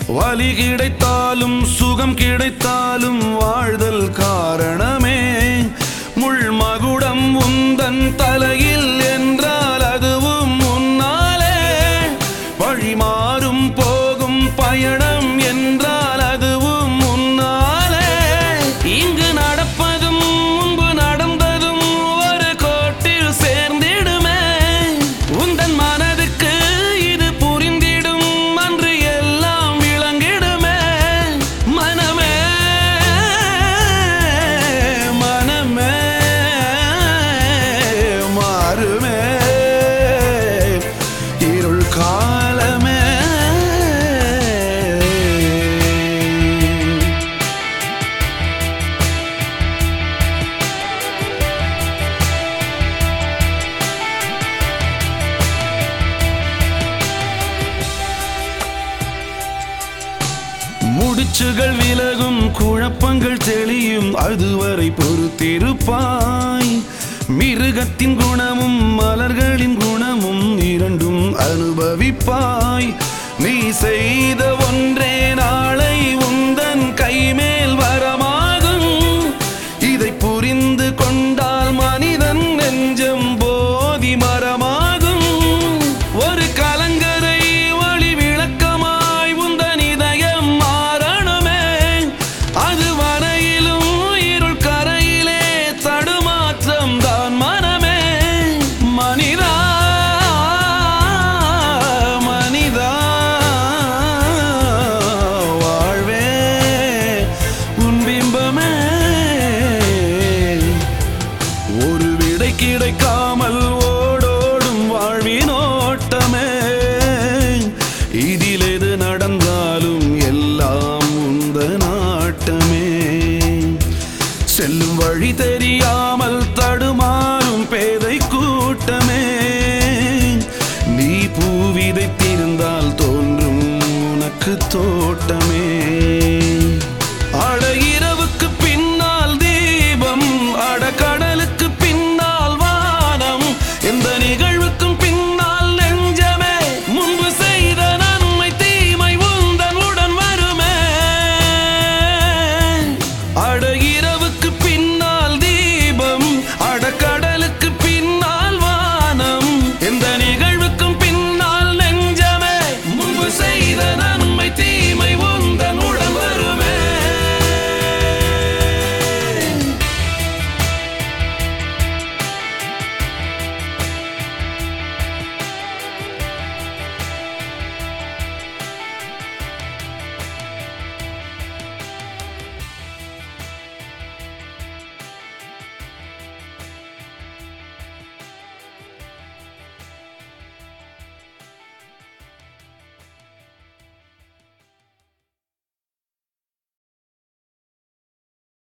வலி கிடைத்தாலும் சுகம் கிடைத்தாலும் வாழ்தல் காரணமே முள் மகுடம் உந்தன் தலையில் என்றால் அதுவும் முன்னாலே வழி மாறும் போகும் பயணம் என்றால் அதுவும் முன்னாலே இங்கு நடப்பதும் முன்பு நடந்ததும் ஒரு கோட்டில் சேர்ந்திடுமே உந்தன் மனதுக்கு இது புரிந்திடும் அன்று எல்லாம் விளங்கிடுமே மனமே மனமே மாறுமே இருள் காலமே முடிச்சுகள் விலகும் குழப்பங்கள் தெளியும் அதுவரை பொறுத்திருப்பாய் மிருகத்தின் குணமும் மலர்களின் குணமும் இரண்டும் அனுபவிப்பாய் நீ செய்த ஒன்றே நாளை உந்தன் கைமேல் வரமாகும் இதை புரிந்து கொண்டால் மனிதன் நெஞ்சம் போதி மரமாகும் ஒரு கலங்கரை ஒளி விளக்கமாய் உந்தன் இதயம் மாறணுமே அது வரையிலும் இருள் கரையிலே தடுமாற்றம் தான் மனமே மனிதா மனிதா வாழ்வே உன் பிம்பமே ஒரு விடை கிடைக்காமல் ஓடோடும் வாழ்வின் ஓட்டமே இதில் எது நடந்தாலும் எல்லாம் உந்த நாட்டமே செல்லும் வழி தெரியாமல் தடுமாறும் பேதை கூட்டமே நீ பூ விதைத்திருந்தால் தோன்றும் உனக்கு தோட்டமே